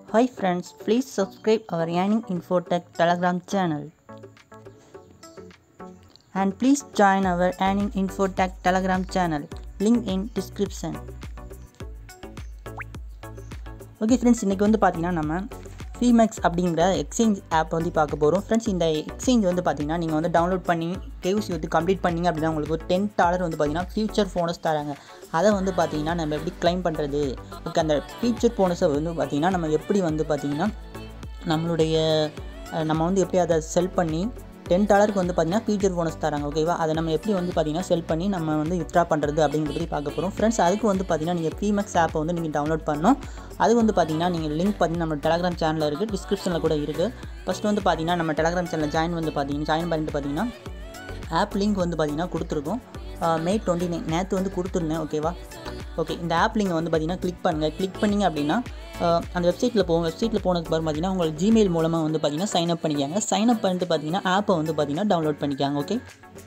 Hi friends, please subscribe our Yanning Infotech Telegram channel. And please join our Yanning Infotech Telegram channel. Link in description. Okay friends இன்றைக்கி வந்து பார்த்தீங்கன்னா நம்ம ஃபிமேக்ஸ் அப்படிங்கிற exchange app வந்து பார்க்க போகிறோம் ஃப்ரெண்ட்ஸ் இந்த எக்ஸ்சேஞ்ச் வந்து பார்த்தீங்கன்னா நீங்கள் வந்து டவுன்லோட் பண்ணி கேவிசி வந்து கம்ப்ளீட் பண்ணிங்க அப்படின்னா உங்களுக்கு ஒரு டென் டாலர் வந்து பார்த்தீங்கன்னா ஃபியூச்சர் போனஸ் தராங்க அதை வந்து பார்த்தீங்கன்னா நம்ம எப்படி க்ளைம் பண்ணுறது ஓகே அந்த ஃபியூச்சர் போனஸை வந்து பார்த்தீங்கன்னா நம்ம எப்படி வந்து பார்த்தீங்கன்னா நம்மளுடைய அஹ், நம்ம வந்து எப்படி அதை செல் பண்ணி டென் டாலருக்கு வந்து பார்த்தீங்கன்னா ஃபியூச்சர் போனஸ் தராங்க ஓகேவா அதை நம்ம எப்படி வந்து பார்த்தீங்கன்னா செல் பண்ணி நம்ம வந்து வித்ட்ரா பண்ணுறது அப்படிங்கிறத பற்றி பார்க்க போகிறோம் ஃப்ரெண்ட்ஸ் அதுக்கு வந்து பார்த்தீங்கன்னா நீங்கள் ஃப்ரீமேக்ஸ் ஆப்பை வந்து நீங்கள் டவுன்லோட் பண்ணணும் அது வந்து பார்த்தீங்கன்னா நீங்கள் லிங்க் பார்த்தீங்கன்னா நம்ம டெலகிராம் சேனலில் இருக்குது டிஸ்கிரிப்ஷனில் கூட இருக்குது ஃபஸ்ட்டு வந்து பார்த்தீங்கன்னா நம்ம டெலகிராம் சேனலில் ஜாயின் வந்து பார்த்தீங்கன்னா ஜாயின் பண்ணிட்டு பார்த்தீங்கன்னா ஆப் லிங்க் வந்து பார்த்தீங்கன்னா கொடுத்துருக்கோம் மே டுவெண்ட்டி நைன் நேற்று வந்து கொடுத்துருந்தேன் ஓகேவா ஓகே இந்த ஆப் லிங்கை வந்து பார்த்தீங்கன்னா கிளிக் பண்ணுங்கள் கிளிக் பண்ணிங்க அப்படின்னா ஆஹ், அந்த வெப்சைட்டில் போகும் வெப்சைட்டில் போனதுக்கு பிறகு பார்த்தீங்கன்னா உங்களுக்கு ஜிமெயில் மூலமாக வந்து பார்த்தீங்கன்னா சைன் அப் பண்ணிக்காங்க சைன் அப் பண்ணிட்டு பார்த்தீங்கன்னா ஆப்பை வந்து பார்த்தீங்கன்னா டவுன்லோட் பண்ணிக்காங்க ஓகே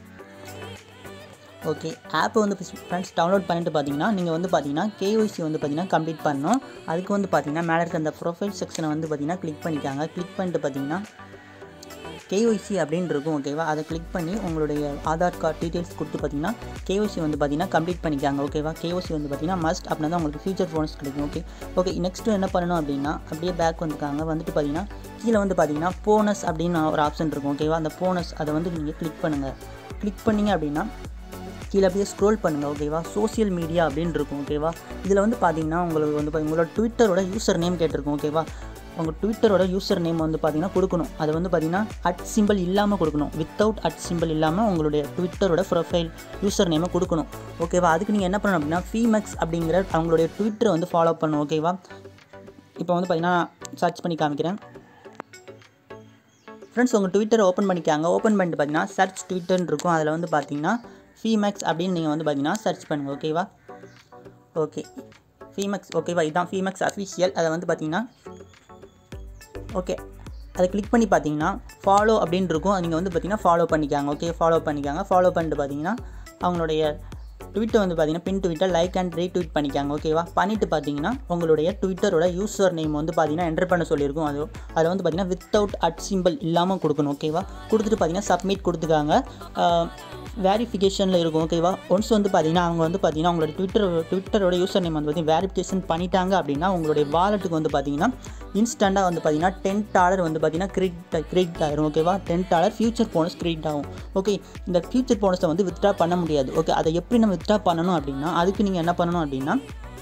ஓகே ஆப்பை வந்து ஃப்ரெண்ட்ஸ் டவுன்லோட் பண்ணிட்டு பார்த்தீங்கன்னா நீங்கள் வந்து பார்த்தீங்கன்னா கேஒய்சி வந்து பார்த்தீங்கன்னா கம்ப்ளீட் பண்ணணும் அதுக்கு வந்து பார்த்தீங்கன்னா மேலே இருக்க அந்த ப்ரொஃபைல் செக்ஷனை வந்து பார்த்தீங்கன்னா கிளிக் பண்ணிக்காங்க கிளிக் பண்ணிட்டு பார்த்தீங்கன்னா கேஒய்சி அப்படின்னு இருக்கும் ஓகேவா அதை கிளிக் பண்ணி உங்களுடைய ஆதார் கார்டு டீட்டெயில்ஸ் கொடுத்து பார்த்தீங்கன்னா கேஒய்சி வந்து பார்த்தீங்கன்னா கம்ப்ளீட் பண்ணிக்காங்க ஓகேவா கேஒய்சி வந்து பார்த்தீங்கன்னா மஸ்ட் அப்படின்னா தான் உங்களுக்கு ஃபியூச்சர் ஃபோன்ஸ் கிடைக்கும் ஓகே ஓகே நெக்ஸ்ட்டு என்ன பண்ணணும் அப்படின்னா அப்படியே பேக் வந்துருக்காங்க வந்துட்டு பார்த்தீங்கன்னா கீழே வந்து பார்த்தீங்கன்னா போனஸ் அப்படின்னு ஒரு ஆப்ஷன் இருக்கும் ஓகேவா அந்த போனஸ் அதை வந்து நீங்கள் கிளிக் பண்ணுங்கள் கிளிக் பண்ணீங்க அப்படின்னா கீழே அப்படியே ஸ்க்ரோல் பண்ணுங்கள் ஓகேவா சோஷியல் மீடியா அப்படின்னு இருக்கும் ஓகேவா இதில் வந்து பார்த்தீங்கன்னா உங்களுக்கு வந்து பாத்தீங்கன்னா உங்களோட ட்விட்டரோட யூசர் நேம் கேட்டிருக்கும் ஓகேவா உங்கள் ட்விட்டரோட யூசர் நேம் வந்து பார்த்தீங்கன்னா கொடுக்கணும் அது வந்து பார்த்தீங்கன்னா அட் சிம்பிள் இல்லாமல் கொடுக்கணும் வித்தவுட் அட் சிம்பிள் இல்லாமல் உங்களுடைய ட்விட்டரோட ப்ரொஃபைல் யூசர் நேமை கொடுக்கணும் ஓகேவா அதுக்கு நீங்கள் என்ன பண்ணணும் அப்படின்னா ஃபீமேக்ஸ் அப்படிங்கிற அவங்களுடைய ட்விட்டரை வந்து ஃபாலோ பண்ணணும் ஓகேவா இப்போ வந்து பார்த்தீங்கன்னா சர்ச் பண்ணி காமிக்கிறேன் ஃப்ரெண்ட்ஸ் உங்கள் ட்விட்டர் ஓப்பன் பண்ணிக்காங்க ஓப்பன் பண்ணிட்டு பார்த்தீங்கன்னா சர்ச் ட்விட்டர்னு இருக்கும் அதில் வந்து பார்த்தீங்கன்னா ஃபீமேக்ஸ் அப்படின்னு நீங்கள் வந்து பார்த்தீங்கன்னா சர்ச் பண்ணுங்கள் ஓகேவா ஓகே ஃபீமேக்ஸ் ஓகேவா இதுதான் ஃபீமேக்ஸ் அஃபிஷியல் அதை வந்து பார்த்தீங்கன்னா ஓகே அதை கிளிக் பண்ணி பார்த்தீங்கன்னா ஃபாலோ அப்படின்னு இருக்கும் நீங்கள் வந்து பார்த்தீங்கன்னா ஃபாலோ பண்ணிக்காங்க ஓகே ஃபாலோ பண்ணிக்காங்க ஃபாலோ பண்ணிட்டு பார்த்தீங்கன்னா அவங்களுடைய ட்விட்டை வந்து பார்த்தீங்கன்னா பின் ட்விட்டை லைக் அண்ட் ரீட்வீட் பண்ணிக்காங்க ஓகேவா பண்ணிட்டு பார்த்தீங்கன்னா உங்களுடைய ட்விட்டரோட யூசர் நேம் வந்து பார்த்தீங்கன்னா என்டர் பண்ண சொல்லியிருக்கும் அது அதில் வந்து பார்த்தீங்கன்னா வித்தவுட் அட் சிம்பிள் இல்லாமல் கொடுக்கணும் ஓகேவா கொடுத்துட்டு பார்த்தீங்கன்னா சப்மிட் கொடுத்துக்காங்க வேரிஃபிகேஷனில் இருக்கும் ஓகேவா ஒன்ஸ் வந்து பார்த்தீங்கன்னா அவங்க வந்து பார்த்தீங்கன்னா உங்களோட ட்விட்டர் ட்விட்டரோட யூசர் நேம் வந்து பார்த்தீங்கன்னா வேரிஃபிகேஷன் பண்ணிட்டாங்க அப்படின்னா உங்களுடைய வாலெட்டுக்கு வந்து பார்த்தீங்கன்னா இன்ஸ்டண்ட்டாக வந்து பார்த்தீங்கன்னா டென் டாலர் வந்து பார்த்தீங்கன்னா கிரெடிட் கிரெடிட் ஆயிரும் ஓகேவா ten dollar future bonus credit ஆகும் ஓகே இந்த ஃபியூச்சர் போனஸை வந்து வித்ட்ரா பண்ண முடியாது ஓகே அதை எப்படி நம்ம வித்ட்ரா பண்ணணும் அப்படின்னா அதுக்கு நீங்கள் என்ன பண்ணணும் அப்படின்னா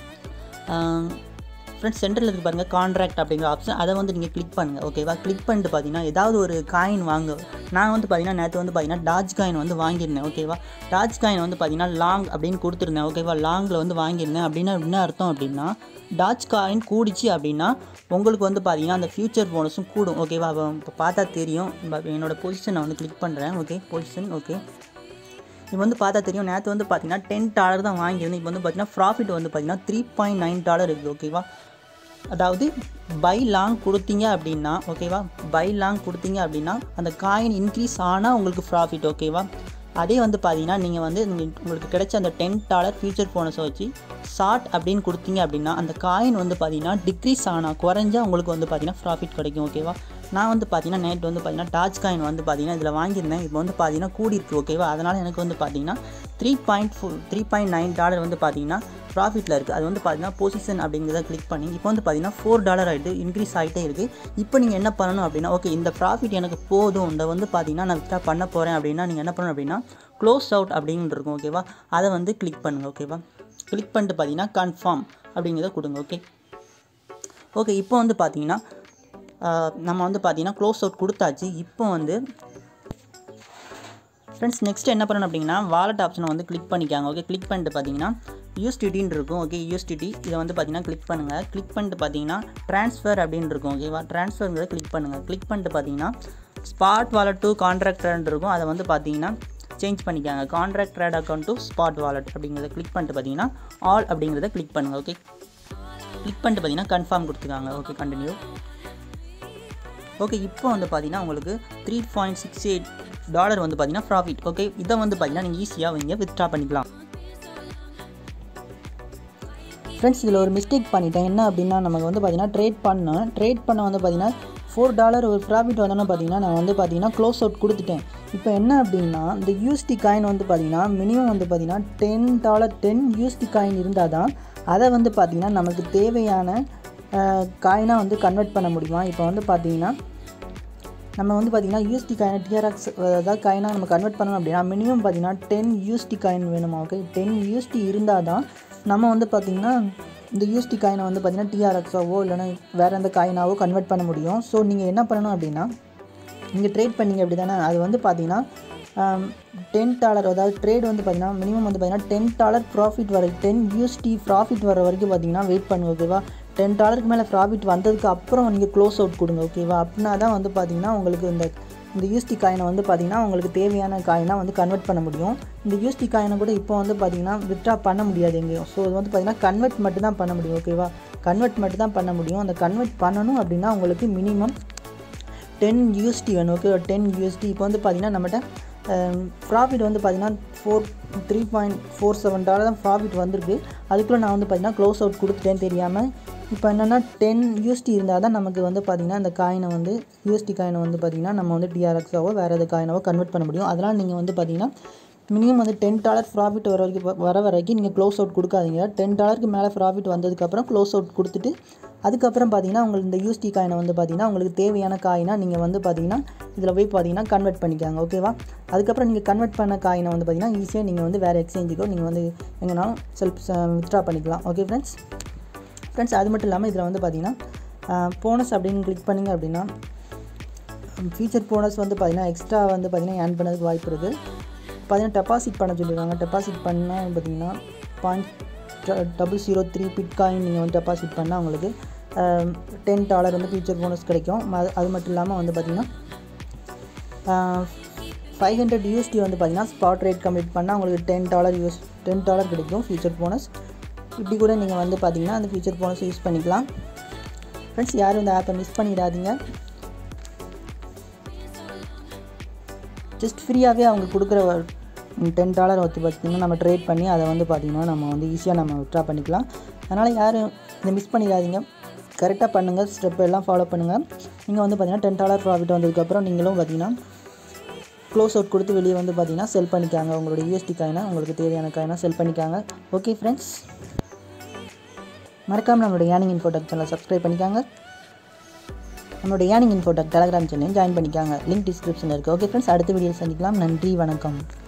ஃப்ரெண்ட்ஸ் சென்டரில் இருக்கு பாருங்கள் கான்ட்ராக்ட் அப்படிங்கிற ஆப்ஷன் அதை வந்து நீங்கள் கிளிக் பண்ணுங்கள் ஓகேவா கிளிக் பண்ணிட்டு பார்த்தீங்கன்னா ஏதாவது ஒரு காயின் வாங்க நான் வந்து பார்த்தீங்கன்னா நேற்று வந்து பார்த்தீங்கன்னா டாஜ் காயின் வந்து வாங்கியிருந்தேன் ஓகேவா டாஜ் காயின் வந்து பார்த்தீங்கன்னா லாங் அப்படின்னு கொடுத்துருந்தேன் ஓகேவா லாங்கில் வந்து வாங்கியிருந்தேன் அப்படின்னா என்ன அர்த்தம் அப்படின்னா டாஜ் காயின் கூடிச்சு அப்படின்னா உங்களுக்கு வந்து பார்த்தீங்கன்னா அந்த ஃபியூச்சர் போனஸும் கூடும் ஓகேவா இப்போ பார்த்தா தெரியும் இப்ப என்னோட பொசிஷனை வந்து கிளிக் பண்ணுறேன் ஓகே பொசிஷன் ஓகே இப்போ வந்து பார்த்தா தெரியும் நேற்று வந்து பார்த்தீங்கன்னா டென் டாலர் தான் வாங்கியிருந்தேன் இப்போ வந்து பார்த்தீங்கன்னா ப்ராஃபிட் வந்து பார்த்தீங்கன்னா த்ரீ பாயிண்ட் நைன் டாலர் இருக்குது ஓகேவா அதாவது பை லாங் கொடுத்தீங்க அப்படின்னா ஓகேவா பை லாங் கொடுத்தீங்க அப்படின்னா அந்த காயின் இன்க்ரீஸ் ஆனால் உங்களுக்கு ப்ராஃபிட் ஓகேவா அதே வந்து பார்த்தீங்கன்னா நீங்கள் வந்து நீங்க- உங்களுக்கு கிடைச்ச அந்த டென் டாலர் ஃபியூச்சர் போனஸை வச்சு ஷார்ட் அப்படின்னு கொடுத்தீங்க அப்படின்னா அந்த காயின் வந்து பார்த்தீங்கன்னா டிக்ரீஸ் ஆனால் குறைஞ்சா உங்களுக்கு வந்து பார்த்தீங்கன்னா ப்ராஃபிட் கிடைக்கும் ஓகேவா நான் வந்து பார்த்தீங்கன்னா நேற்று வந்து பார்த்தீங்கன்னா டாச் காயின் வந்து பார்த்தீங்கன்னா இதில் வாங்கியிருந்தேன் இப்போ வந்து பார்த்தீங்கன்னா கூடியிருக்கு ஓகேவா அதனால் எனக்கு வந்து பார்த்தீங்கன்னா three point four three point nine dollar வந்து பார்த்தீங்கன்னா ப்ராஃபிட்டில் இருக்குது அது வந்து பார்த்தீங்கன்னா பொசிஷன் அப்படிங்கிறத கிளிக் பண்ணி இப்போ வந்து பார்த்தீங்கன்னா ஃபோர் டாலர் ஆகிட்டு இன்க்ரீஸ் ஆகிட்டே இருக்குது இப்போ நீங்கள் என்ன பண்ணணும் அப்படின்னா ஓகே இந்த ப்ராஃபிட் எனக்கு போதும் இந்த வந்து பார்த்தீங்கன்னா நான் வித்ரா பண்ண போகிறேன் அப்படின்னா நீங்கள் என்ன பண்ணணும் அப்படின்னா க்ளோஸ் அவுட் அப்படின்னு இருக்கும் ஓகேவா அதை வந்து கிளிக் பண்ணுங்கள் ஓகேவா கிளிக் பண்ணிட்டு பார்த்தீங்கன்னா கன்ஃபார்ம் அப்படிங்கிறத கொடுங்க ஓகே ஓகே இப்போ வந்து பார்த்தீங்கன்னா ஆஹ், நம்ம வந்து பார்த்தீங்கன்னா க்ளோஸ் அவுட் கொடுத்தாச்சு இப்போ வந்து ஃப்ரெண்ட்ஸ் நெக்ஸ்ட் என்ன பண்ணணும் அப்படின்னா வாலெட் ஆப்ஷனை வந்து கிளிக் பண்ணிக்காங்க ஓகே கிளிக் பண்ணிட்டு பார்த்தீங்கன்னா யூஎஸ்டிடின்னு இருக்கும் ஓகே யூஎஸ்டிடி இதை வந்து பார்த்தீங்கன்னா கிளிக் பண்ணுங்கள் கிளிக் பண்ணிட்டு பார்த்தீங்கன்னா ட்ரான்ஸ்ஃபர் அப்படின்னு இருக்கும் ஓகேவா ட்ரான்ஸ்ஃபருங்கிறத கிளிக் பண்ணுங்கள் கிளிக் பண்ணிட்டு பார்த்தீங்கன்னா ஸ்பாட் வாலெட் டு கான்ட்ராக்ட் இருக்கும் அதை வந்து பார்த்தீங்கன்னா சேஞ்ச் பண்ணிக்காங்க contract trade account to spot wallet அப்படிங்கிறத கிளிக் பண்ணிட்டு பார்த்தீங்கன்னா ஆல் அப்படிங்கிறத கிளிக் பண்ணுங்கள் ஓகே கிளிக் பண்ணிட்டு பார்த்தீங்கன்னா கன்ஃபார்ம் கொடுத்துருக்காங்க ஓகே கண்டினியூ ஓகே இப்போ வந்து பார்த்தீங்கன்னா உங்களுக்கு three point six eight dollar வந்து பார்த்தீங்கன்னா ப்ராஃபிட் ஓகே இதை வந்து பார்த்தீங்கன்னா நீங்கள் ஈஸியாக இங்கே வித்ட்ரா பண்ணிக்கலாம் ஃப்ரெண்ட்ஸ் இதில் ஒரு மிஸ்டேக் பண்ணிட்டேன் என்ன அப்படின்னா நமக்கு வந்து பார்த்தீங்கன்னா ட்ரேட் பண்ணேன் ட்ரேட் பண்ண வந்து பார்த்தீங்கன்னா ஃபோர் டாலர் ஒரு ப்ராஃபிட் வந்தோன்னு பார்த்தீங்கன்னா நான் வந்து பார்த்தீங்கன்னா க்ளோஸ் அவுட் கொடுத்துட்டேன் இப்போ என்ன அப்படின்னா இந்த யூஎஸ்டி காயின் வந்து பார்த்தீங்கன்னா மினிமம் வந்து பார்த்தீங்கன்னா ten dollar ten USD coin இருந்தால் தான் அதை வந்து பார்த்தீங்கன்னா நமக்கு தேவையான காயினாக வந்து கன்வெர்ட் பண்ண முடியுமா இப்போ வந்து பார்த்தீங்கன்னா நம்ம வந்து பார்த்திங்கன்னா யூஎஸ்டி காயின் டிஆர்எக்ஸ் அதாவது காயினாக நம்ம கன்வெர்ட் பண்ணணும் அப்படின்னா மினிமம் பார்த்திங்கன்னா டென் யூஎஸ்டி காயின் வேணுமா ஓகே டென் யூஎஸ்டி இருந்தால் தான் நம்ம வந்து பார்த்திங்கன்னா இந்த யூஎஸ்டி காயினை வந்து பார்த்திங்கன்னா டிஆர்எக்ஸாவோ இல்லைனா வேறு எந்த காயினாவோ கன்வெர்ட் பண்ண முடியும் ஸோ நீங்கள் என்ன பண்ணணும் அப்படின்னா நீங்கள் ட்ரேட் பண்ணீங்க அப்படி தானே அது வந்து பார்த்தீங்கன்னா டென் டாலர் அதாவது ட்ரேட் வந்து பார்த்தீங்கன்னா மினிமம் வந்து பார்த்தீங்கன்னா டென் டாலர் ப்ராஃபிட் வரை டென் யூஎஸ்டி ப்ராஃபிட் வர வரைக்கும் பார்த்தீங்கன்னா வெயிட் பண்ணுங்க ஓகேவா டென் டாலருக்கு மேலே ப்ராஃபிட் வந்ததுக்கு அப்புறம் நீங்கள் க்ளோஸ் அவுட் கொடுங்க ஓகேவா அப்படின்னா தான் வந்து பார்த்தீங்கன்னா உங்களுக்கு இந்த இந்த யூஎஸ்டி காயினை வந்து பார்த்தீங்கன்னா உங்களுக்கு தேவையான காயினாக வந்து கன்வெர்ட் பண்ண முடியும் இந்த யூஎஸ்டி காயினை கூட இப்போ வந்து பார்த்தீங்கன்னா வித்ட்ரா பண்ண முடியாது எங்கேயும் ஸோ இது வந்து பார்த்தீங்கன்னா கன்வெர்ட் மட்டும் தான் பண்ண முடியும் ஓகேவா கன்வெர்ட் மட்டும் தான் பண்ண முடியும் அந்த கன்வெர்ட் பண்ணணும் அப்படின்னா உங்களுக்கு மினிமம் டென் யூஎஸ்டி வேணும் ஓகே டென் யூஎஸ்டி இப்போ வந்து பார்த்தீங்கன்னா நம்மகிட்ட ப்ராஃபிட் வந்து பார்த்தீங்கன்னா four three point four seven dollar தான் ப்ராஃபிட் வந்திருக்கு அதுக்குள்ளே நான் வந்து பார்த்தீங்கன்னா க்ளோஸ் அவுட் கொடுத்துட்டேன் தெரியாமல் இப்போ என்னென்னா டென் யூஎஸ்டி இருந்தால் தான் நமக்கு வந்து பார்த்திங்கன்னா இந்த காயினை வந்து யூஎஸ்டி காயினை வந்து பார்த்திங்கன்னா நம்ம வந்து டிஆர்எக்ஸாவோ வேறு எதாவது காயினாவோ கன்வெர்ட் பண்ண முடியும் அதனால் நீங்கள் வந்து பார்த்திங்கன்னா மினிமம் வந்து டென் டாலர் ப்ராஃபிட் வர வரைக்கும் வர வரைக்கும் நீங்கள் க்ளோஸ் அவுட் கொடுக்காதீங்க டென் டாலருக்கு மேலே ப்ராஃபிட் வந்ததுக்கப்புறம் க்ளோஸ் அவுட் கொடுத்துட்டு அதுக்கப்புறம் பார்த்தீங்கன்னா உங்களுக்கு இந்த யூஎஸ்டி காயினை வந்து பார்த்தீங்கன்னா உங்களுக்கு தேவையான காயினா நீங்கள் வந்து பார்த்தீங்கன்னா இதில் போய் பார்த்தீங்கன்னா கன்வெர்ட் பண்ணிக்காங்க ஓகேவா அதுக்கப்புறம் நீங்கள் கன்வெர்ட் பண்ண காயினை வந்து பார்த்தீங்கன்னா ஈஸியாக நீங்கள் வந்து வேறு எக்ஸ்சேஞ்சுக்கோ நீங்கள் வந்து எங்கேனாலும் செல்ஃப் வித்ட்ரா பண்ணிக்கலாம் ஓகே ஃப்ரெண்ட்ஸ் ஃப்ரெண்ட்ஸ் அது மட்டும் இல்லாமல் இதில் வந்து பார்த்தீங்கன்னா போனஸ் அப்படின்னு கிளிக் பண்ணிங்க அப்படின்னா ஃபீச்சர் போனஸ் வந்து பார்த்தீங்கன்னா எக்ஸ்ட்ரா வந்து பார்த்தீங்கன்னா ஏர்ன் பண்ணதுக்கு வாய்ப்பு இருக்குது பார்த்தீங்கன்னா டெபாசிட் பண்ண சொல்லியிருக்காங்க டெபாசிட் பண்ணால் பார்த்தீங்கன்னா point double zero three bitcoin நீங்கள் வந்து டெபாசிட் பண்ணால் உங்களுக்கு டென் டாலர் வந்து ஃபியூச்சர் போனஸ் கிடைக்கும் அது அது மட்டும் இல்லாமல் வந்து பார்த்திங்கன்னா ஃபைவ் ஹண்ட்ரட் யூஎஸ்டி வந்து பார்த்திங்கன்னா ஸ்பாட் ரேட் கம்ப்ளீட் பண்ணால் உங்களுக்கு ten dollar use ten dollar கிடைக்கும் ஃபியூச்சர் போனஸ் இப்படி கூட நீங்கள் வந்து பார்த்தீங்கன்னா அந்த ஃபியூச்சர் போனஸ் யூஸ் பண்ணிக்கலாம் ஃப்ரெண்ட்ஸ் யாரும் இந்த ஆப்பை மிஸ் பண்ணிடாதீங்க ஜஸ்ட் ஃப்ரீயாகவே அவங்க கொடுக்குற டென் டாலர் வச்சு பார்த்திங்கன்னா நம்ம ட்ரேட் பண்ணி அதை வந்து பார்த்திங்கன்னா நம்ம வந்து ஈஸியாக நம்ம விட்ரா பண்ணிக்கலாம் அதனால் யாரும் இதை மிஸ் பண்ணிடாதீங்க கரெக்டாக பண்ணுங்கள் ஸ்டெப் எல்லாம் ஃபாலோ பண்ணுங்கள் நீங்கள் வந்து பார்த்திங்கன்னா டென் டாலர் ப்ராஃபிட் வந்ததுக்கப்புறம் நீங்களும் பார்த்திங்கன்னா க்ளோஸ் அவுட் கொடுத்து வெளியே வந்து பார்த்திங்கன்னா செல் பண்ணிக்காங்க உங்களோட யூஎஸ்டி காயினை உங்களுக்கு தேவையான காயினை செல் பண்ணிக்காங்க ஓகே ஃப்ரெண்ட்ஸ் மறக்காமல் நம்மளோட ஏர்னிங் இன்ஃபோடெக் சேனலை சப்ஸ்கிரைப் பண்ணிக்காங்க நம்மளோட ஏர்னிங் இன்ஃபோடெக் டெலகிராம் சேனலையும் ஜாயின் பண்ணிக்காங்க லிங்க் டிஸ்கிரிப்ஷனில் இருக்குது ஓகே ஃப்ரெண்ட்ஸ் அடுத்த வீடியோ சந்திக்கலாம் நன்றி வணக்கம்